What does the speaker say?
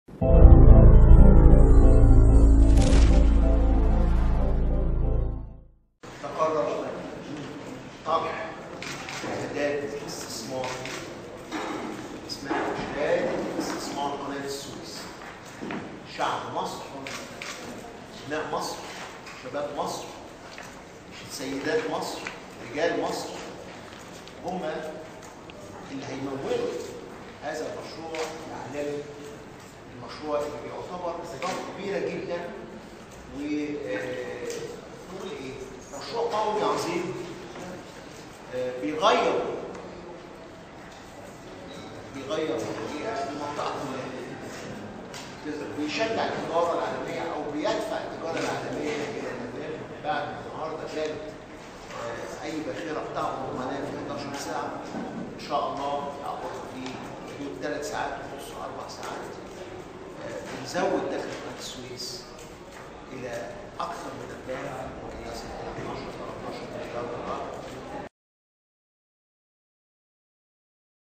تقرر طرح اعداد استثمار اسمها اعداد استثمار قناه السويس شعب مصر ابناء مصر شباب مصر سيدات مصر رجال مصر هم اللي هيمولوا هذا المشروع العالمي المشروع اللي بيعتبر اضافه كبيره جدا و آه، نقول ايه مشروع قومي عظيم آه، بيغير بيغير الحقيقه المنطقه كلها بيشجع التجاره العالميه او بيدفع التجاره العالميه الى الامام بعد النهارده كانت آه، اي باخره بتاعهم هم في 11 ساعه ان شاء الله يعوضوا في حدود ثلاث ساعات ونص اربع ساعات آه، بنزود دخل قناه السويس